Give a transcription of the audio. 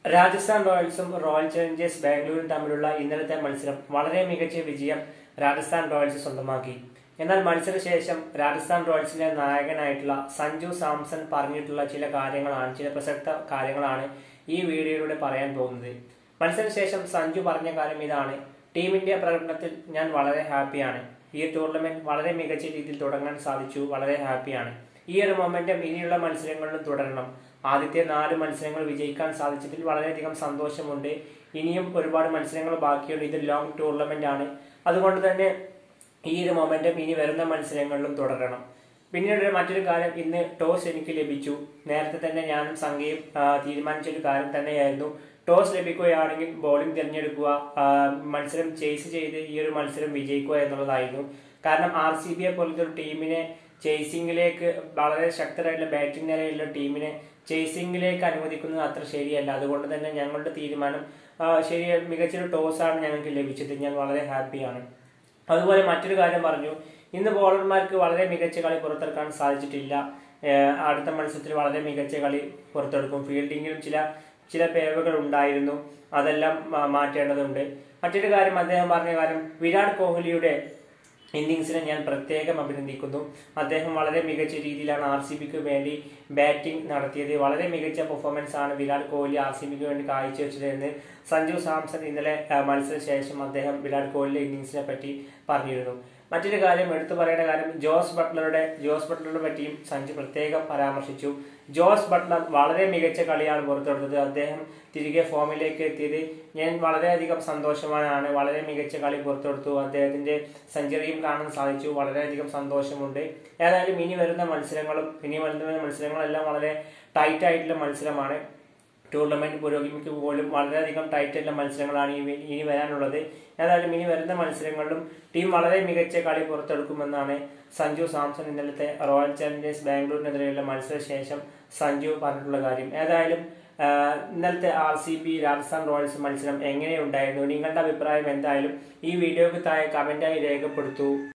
രാജസ്ഥാൻ റോയൽസും Royal Challengers ബാംഗ്ലൂരും തമ്മിലുള്ള ഇന്നലത്തെ മത്സരം വളരെ മികച്ച വിജയം രാജസ്ഥാൻ റോയൽസ് സ്വന്തമാക്കി എന്നാൽ മത്സരശേഷം രാജസ്ഥാൻ റോയൽസിന്റെ നായകനായിട്ടുള്ള സഞ്ജു സാംസൺ പറഞ്ഞിട്ടുള്ള ചില കാര്യങ്ങളാണ് ചില പ്രസക്ത കാര്യങ്ങളാണ് ഈ വീഡിയോയിലൂടെ പറയാൻ പോകുന്നത് മത്സരശേഷം സഞ്ജു പറഞ്ഞ കാര്യം ഇതാണ് ടീമിന്റെ പ്രകടനത്തിൽ ഞാൻ വളരെ ഹാപ്പിയാണ് ഈ ടൂർണമെന്റ് വളരെ മികച്ച രീതിയിൽ തുടങ്ങാൻ സാധിച്ചു വളരെ ഹാപ്പിയാണ് ഈ ഒരു മൊമെന്റം ഇനിയുള്ള മത്സരങ്ങളിലും തുടരണം ആദ്യത്തെ നാല് മത്സരങ്ങൾ വിജയിക്കാൻ സാധിച്ചതിൽ വളരെയധികം സന്തോഷമുണ്ട് ഇനിയും ഒരുപാട് മത്സരങ്ങൾ ബാക്കിയുണ്ട് ഇത് ലോങ് ടൂർണമെന്റ് ആണ് അതുകൊണ്ട് തന്നെ ഈ ഒരു മൊമെന്റം ഇനി വരുന്ന മത്സരങ്ങളിലും തുടരണം പിന്നീട് മറ്റൊരു കാര്യം ഇന്ന് ടോസ് എനിക്ക് ലഭിച്ചു നേരത്തെ തന്നെ ഞാനും സംഘയും ആ, തീരുമാനിച്ച ഒരു കാര്യം തന്നെയായിരുന്നു ടോസ് ലഭിക്കുകയാണെങ്കിൽ ബോളിംഗ് തിരഞ്ഞെടുക്കുക ആ, മത്സരം ചേസ് ചെയ്ത് ഈ ഒരു മത്സരം വിജയിക്കുക എന്നുള്ളതായിരുന്നു കാരണം ആർ സി ബിയെ പോലത്തെ ഒരു ടീമിനെ ചേസിംഗിലേക്ക് വളരെ ശക്തരായിട്ടുള്ള ബാറ്റിംഗ് നിലയിലുള്ള ടീമിനെ ചേസിംഗിലേക്ക് അനുവദിക്കുന്നത് അത്ര ശരിയല്ല അതുകൊണ്ട് തന്നെ ഞങ്ങളുടെ തീരുമാനം ആ, ശരി മികച്ചൊരു ടോസാണ് ഞങ്ങൾക്ക് ലഭിച്ചത് ഞാൻ വളരെ ഹാപ്പിയാണ് അതുപോലെ മറ്റൊരു കാര്യം പറഞ്ഞു ഇന്ന് ബോളർമാർക്ക് വളരെ മികച്ച കളി പുറത്തെടുക്കാൻ സാധിച്ചിട്ടില്ല ഏഹ് അടുത്ത മത്സരത്തിൽ വളരെ മികച്ച കളി പുറത്തെടുക്കും ഫീൽഡിങ്ങിലും ചില ചില പിഴവുകൾ ഉണ്ടായിരുന്നു അതെല്ലാം മാ- മാറ്റേണ്ടതുണ്ട് മറ്റൊരു കാര്യം അദ്ദേഹം പറഞ്ഞ കാര്യം വിരാട് കോഹ്ലിയുടെ ഇന്നിങ്സിനെ ഞാൻ പ്രത്യേകം അഭിനന്ദിക്കുന്നു അദ്ദേഹം വളരെ മികച്ച രീതിയിലാണ് ആർ സി ബിക്ക് വേണ്ടി ബാറ്റിംഗ് നടത്തിയത് വളരെ മികച്ച പെർഫോമൻസ് ആണ് വിരാട് കോഹ്ലി ആർ സി ബിക്ക് വേണ്ടി കാഴ്ചവെച്ചത് എന്ന് സഞ്ജു സാംസൺ ഇന്നലെ ആ, മത്സരശേഷം അദ്ദേഹം വിരാട് കോഹ്ലിയുടെ ഇന്നിങ്സിനെ പറ്റി പറഞ്ഞിരുന്നു മറ്റൊരു കാര്യം എടുത്തു പറയേണ്ട കാര്യം ജോസ് ബട്ട്ലറുടെ ജോസ് ബട്ട്ലറെ പറ്റിയും സഞ്ജു പ്രത്യേകം പരാമർശിച്ചു ജോസ് ബട്ട്ലർ വളരെ മികച്ച കളിയാണ് പുറത്തെടുത്തത് അദ്ദേഹം തിരികെ ഫോമിലേക്ക് എത്തിയത് ഞാൻ വളരെയധികം സന്തോഷവാനാണ് വളരെ മികച്ച കളി പുറത്തെടുത്തു അദ്ദേഹത്തിന്റെ സെഞ്ചുറിയും കാണാൻ സാധിച്ചു വളരെയധികം സന്തോഷമുണ്ട് ഏതായാലും ഇനി വരുന്ന മത്സരങ്ങളും ഇനി വരുന്ന മത്സരങ്ങളെല്ലാം വളരെ ടൈറ്റ് ആയിട്ടുള്ള മത്സരമാണ് ടൂർണമെന്റ് പുരോഗമിക്കും പോലും വളരെയധികം ടൈറ്റ് ആയിട്ടുള്ള മത്സരങ്ങളാണ് ഇനി ഇനി വരാനുള്ളത് ഏതായാലും ഇനി വരുന്ന മത്സരങ്ങളിലും ടീം വളരെ മികച്ച കളി പുറത്തെടുക്കുമെന്നാണ് സഞ്ജു സാംസൺ ഇന്നലത്തെ റോയൽ ചലഞ്ചേഴ്സ് ബാംഗ്ലൂരിനെതിരെയുള്ള മത്സരശേഷം സഞ്ജു പറഞ്ഞിട്ടുള്ള കാര്യം ഏതായാലും ആ, ഇന്നലത്തെ R C B Rajasthan Royals മത്സരം എങ്ങനെയുണ്ടായിരുന്നു നിങ്ങളുടെ അഭിപ്രായം എന്തായാലും ഈ വീഡിയോക്ക് താഴെ കമന്റായി രേഖപ്പെടുത്തൂ